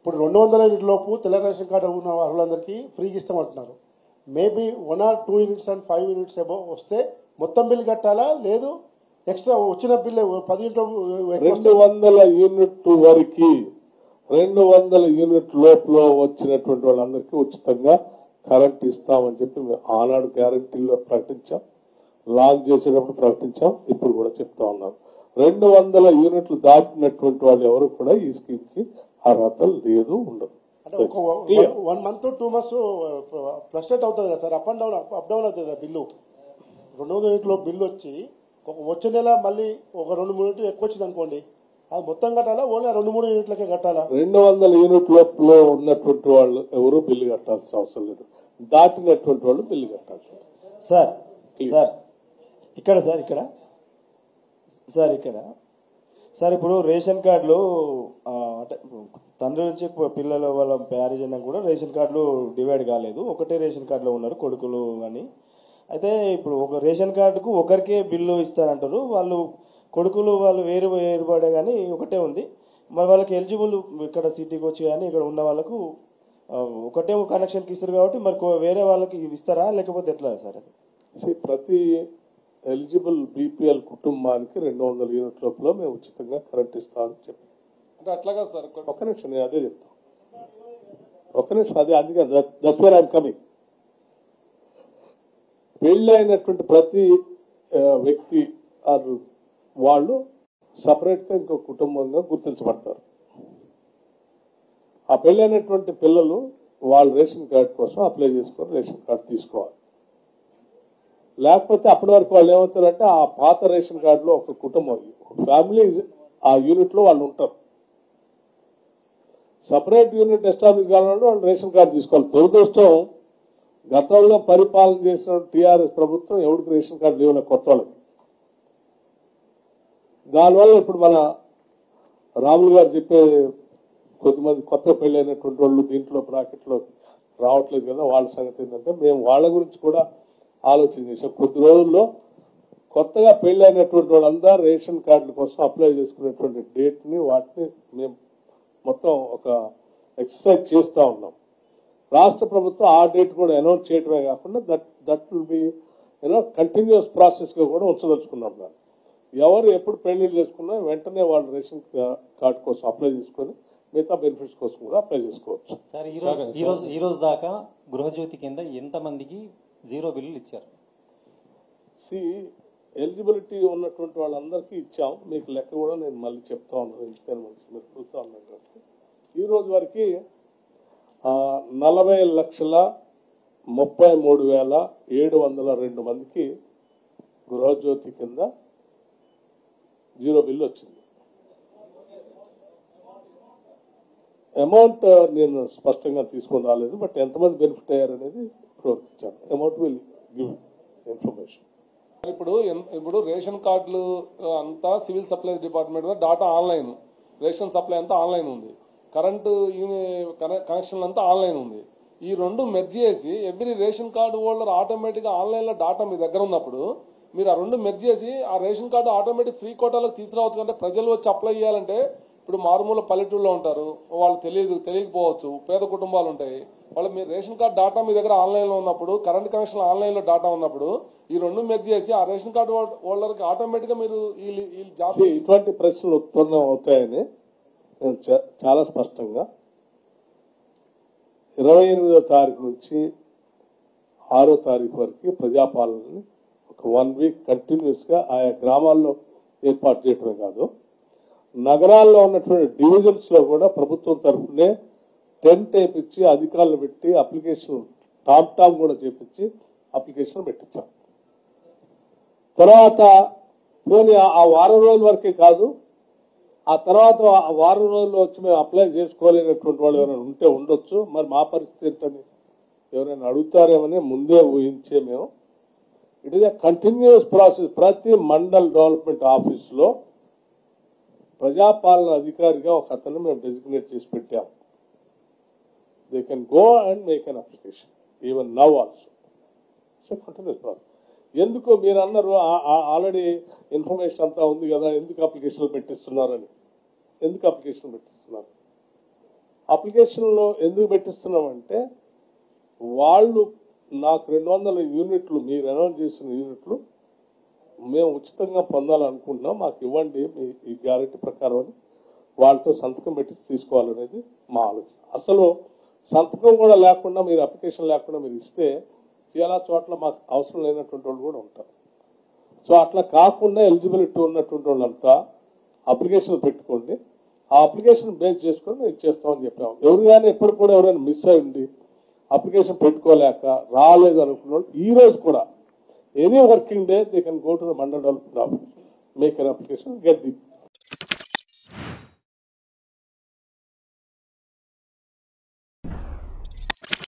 ఇప్పుడు రెండు వందల యూనిట్ లోపు తెల్ల రేషన్ కార్డు ఉన్న అర్హులందరికీ ఫ్రీగా ఇస్తామంటున్నారు maybe one or two units and five units ఏమో వస్తే మొత్తం బిల్ కట్టాలా లేదు ఎక్స్ట్రా వచ్చిన బిల్ పది యూనిట్ రెండు వందల యూనిట్ వరకు రెండు వందల యూనిట్ లోపల వచ్చినటువంటి వాళ్ళందరికీ ఉచితంగా కరెంట్ ఇస్తామని చెప్పి మేము ఆనాడు గ్యారంటీలో ప్రకటించాం లాంచ్ చేసేటప్పుడు ప్రకటించాం ఇప్పుడు కూడా చెప్తా ఉన్నాం రెండు వందల యూనిట్లు దాటినటువంటి వాళ్ళు ఎవరు కూడా ఈ స్కీమ్ కి అర్హత లేదు ఉండదు అంటే ఒక Clear. One month two months fluctuate అవుతుంది కదా sir up and down up down అవుతుంది కదా బిల్లు రెండు వందల యూనిట్లో బిల్లు వచ్చి ఒక వచ్చే నెల మళ్ళీ ఒక రెండు మూడు యూనిట్లు ఎక్కువ వచ్చింది అనుకోండి అది మొత్తం కట్టాలా ఓన్లీ ఆ రెండు మూడు యూనిట్లకే కట్టాలా రెండు వందల యూనిట్ లోపల ఉన్నటువంటి వాళ్ళు ఎవరు బిల్లు కట్టాల్సిన అవసరం లేదు దాటినటువంటి వాళ్ళు బిల్లు కట్టాల్సి ఉంటుంది. Sir Clear. సార్ ఇక్కడ సార్ ఇక్కడ సార్ ఇక్కడ సార్ ఇప్పుడు రేషన్ కార్డులు ఆ, అంటే తండ్రి నుంచి పిల్లల వాళ్ళ మ్యారేజ్ అయినా కూడా రేషన్ కార్డులు డివైడ్ కాలేదు ఒకటే రేషన్ కార్డులో ఉన్నారు కొడుకులు అని అయితే ఇప్పుడు ఒక రేషన్ కార్డుకు ఒకరికే బిల్లు ఇస్తారంటారు వాళ్ళు కొడుకులు వాళ్ళు వేరు వేరుపడే కానీ ఒకటే ఉంది మరి వాళ్ళకి ఎలిజిబుల్ ఇక్కడ సిటీకి వచ్చి కానీ ఇక్కడ ఉన్న వాళ్ళకు ఆ, ఒకటే కనెక్షన్కి ఇస్తారు కాబట్టి మరి కో- వేరే వాళ్ళకి ఇస్తారా లేకపోతే ఎట్లా సార్ అది See, ప్రతి ఎలిజిబుల్ బీపీఎల్ కుటుంబానికి రెండు వందల యూనిట్ లోపల మేము ఉచితంగా కరెంట్ ఇస్తామని చెప్పి అంటే అట్లాగా సార్ కొన్ని- ఒక్క నిమిషం నేను అదే చెప్తాను ఒక్క నిమిషం అదే అందుకే దట్స్ వేర్ ఐఎమ్ కమింగ్ పెళ్ళైనటువంటి ప్రతి ఆ, వ్యక్తి ఆర్ వాళ్ళు సపరేట్ గా ఇంకో కుటుంబంగా గుర్తించబడతారు ఆ పెళ్ళైనటువంటి పిల్లలు వాళ్ళ రేషన్ కార్డు కోసం అప్లై చేసుకొని రేషన్ కార్డు తీసుకోవాలి లేకపోతే అప్పటి వరకు వాళ్ళు ఏమవుతారంటే ఆ పాత రేషన్ కార్డులో ఒక కుటుంబం ఫ్యామిలీ ఆ యూనిట్ లో వాళ్ళు ఉంటారు సపరేట్ యూనిట్ ఎస్టాబ్లిష్ కావాలంటే వాళ్ళు రేషన్ కార్డు తీసుకోవాలి దురదృష్టం గతంలో పరిపాలన చేసిన టీఆర్ఎస్ ప్రభుత్వం ఎవరికి రేషన్ కార్డు లేవులే కొత్త వాళ్ళకి దానివల్ల ఇప్పుడు మన రాములు గారు చెప్పే కొద్దిమంది కొత్త పెళ్ళైనటువంటి వాళ్ళు దీంట్లో బ్రాకెట్లో రావట్లేదు కదా వాళ్ళ సంగతి ఏంటంటే మేము వాళ్ళ గురించి కూడా ఆలోచన చేసాం కొద్ది రోజుల్లో కొత్తగా పెళ్ళైనటువంటి వాళ్ళందరూ రేషన్ కార్డుల కోసం అప్లై చేసుకునేటువంటి డేట్ ని వాటిని మేము మొత్తం ఒక ఎక్సర్సైజ్ చేస్తా ఉన్నాం రాష్ట్ర ప్రభుత్వం ఆ డేట్ కూడా అనౌన్స్ చేయడమే కాకుండా that that will be you know continuous process గా కూడా ఉంచదలుచుకున్నాం దాన్ని ఎవరు ఎప్పుడు పెళ్లిళ్ళు చేసుకున్నా వెంటనే వాళ్ళు రేషన్ కా- కార్డు కోసం అప్లై చేసుకొని మిగతా బెనిఫిట్స్ కోసం కూడా అప్లై చేసుకోవచ్చు సార్ ఈ రోజు ఈ రోజు ఈ రోజు దాకా గృహజ్యోతి కింద ఎంత మందికి జీరో బిల్లులు ఇచ్చారు సి ఎలిజిబిలిటీ ఉన్నటువంటి వాళ్ళందరికీ ఇచ్చాం మీకు లెక్క కూడా నేను మళ్ళీ చెప్తా ఉన్నాను ఎందుకని మనకి మీరు చూస్తా ఉన్నాను కాబట్టి ఈ రోజు వరకు ఆ, నలభై లక్షల ముప్పై మూడు వేల ఏడు వందల రెండు మందికి గృహజ్యోతి కింద జీరో బిల్ వచ్చింది అమౌంట్ నేను స్పష్టంగా తీసుకొని రాలేదు బట్ ఎంతమంది బెనిఫిట్ అయ్యారనేది ప్రవర్తించాను అమౌంట్ విల్ గివ్ ఇన్ఫర్మేషన్ ఇప్పుడు ఎన్- ఇప్పుడు రేషన్ కార్డులు ఆ, అంతా civil supplies department data online ration supply అంతా ఆన్లైన్ ఉంది కరెంటు యూని- కనె- కనెక్షన్లు అంతా ఆన్లైన్ ఉంది ఈ రెండు మెర్జ్ చేసి every ration card holder automatic గా ఆన్లైన్ లో డాటా మీ దగ్గర ఉన్నప్పుడు మీరు ఆ రెండు మెర్జ్ చేసి ఆ రేషన్ కార్డు ఆటోమేటిక్ ఫ్రీ కోటాలోకి తీసుకురావచ్చు అంటే ప్రజలు వచ్చి అప్లై చేయాలంటే ఇప్పుడు మారుమూల పల్లెటూరులో ఉంటారు వాళ్ళు తెలియదు తెలియకపోవచ్చు పేద కుటుంబాలు ఉంటాయి వాళ్ళ మీ రేషన్ కార్డు డాటా మీ దగ్గర ఆన్లైన్ లో ఉన్నప్పుడు కరెంట్ కనెక్షన్ ఆన్లైన్ లో డాటా ఉన్నప్పుడు ఈ రెండు మెర్జ్ చేసి ఆ రేషన్ కార్డు హోల్డర్ కి ఆటోమేటిక్ గా మీరు ఈ ఈ జాబ్ See, ఇటువంటి ప్రశ్నలు ఉత్పన్నం అవుతాయని నేను చా- చాలా స్పష్టంగా ఇరవై ఎనిమిదో తారీఖు నుంచి ఆరో తారీఖు వరకు ప్రజాపాలనని ఒక వన్ వీక్ కంటిన్యూస్ గా ఆయా గ్రామాల్లో ఏర్పాటు చేయటమే కాదు నగరాల్లో ఉన్నటువంటి డివిజన్స్ లో కూడా ప్రభుత్వం తరఫునే టెంట్ వేపించి అధికారులు పెట్టి అప్లికేషన్ టాప్ టాప్ కూడా చేపించి అప్లికేషన్ పెట్టించాం తర్వాత పోనీ ఆ- ఆ వారం రోజుల వరకే కాదు ఆ తర్వాత ఆ వారం రోజుల్లో వచ్చి మేము అప్లై చేసుకోలేనటువంటి వాళ్ళు ఎవరైనా ఉంటే ఉండొచ్చు మరి మా పరిస్థితి ఏంటని ఎవరైనా అడుగుతారేమని ముందే ఊహించే మేము it is a continuous process ప్రతి మండల్ డెవలప్మెంట్ ఆఫీస్ లో ప్రజాపాలన అధికారిగా ఒక అతను మేము డెసిగ్నేట్ చేసి పెట్టాం they can go and make an application even now also it's continuous process ఎందుకు మీరు అన్నారు ఆల్రెడీ ఇన్ఫర్మేషన్ అంతా ఉంది కదా ఎందుకు అప్లికేషన్ పెట్టిస్తున్నారని ఎందుకు అప్లికేషన్ పెట్టిస్తున్నారు అప్లికేషన్లో ఎందుకు పెట్టిస్తున్నామంటే వాళ్ళు నాకు రెండు వందల యూనిట్లు మీరు అనౌన్స్ చేసిన యూనిట్లు మేము ఉచితంగా పొందాలనుకుంటున్నాం మాకు ఇవ్వండి మీ ఈ గ్యారెంటీ ప్రకారం అని వాళ్ళతో సంతకం పెట్టి తీసుకోవాలనేది మా ఆలోచన అసలు సంతకం కూడా లేకుండా మీరు అప్లికేషన్ లేకుండా మీరు ఇస్తే చాలా చోట్ల మాకు అవసరం లేనటువంటి వాళ్ళు కూడా ఉంటారు సో అట్లా కాకుండా ఎలిజిబిలిటీ ఉన్నటువంటి వాళ్ళంతా అప్లికేషన్ పెట్టుకోండి ఆ అప్లికేషన్ బేస్ చేసుకొని మేము ఇచ్చేస్తామని చెప్పాము ఎవరు కానీ ఎప్పుడు కూడా ఎవరైనా మిస్ అయ్యండి అప్లికేషన్ పెట్టుకోలేక రాలేదు అనుకున్న వాళ్ళు ఈ రోజు కూడా any working day they can go to the mandal development office make an application get the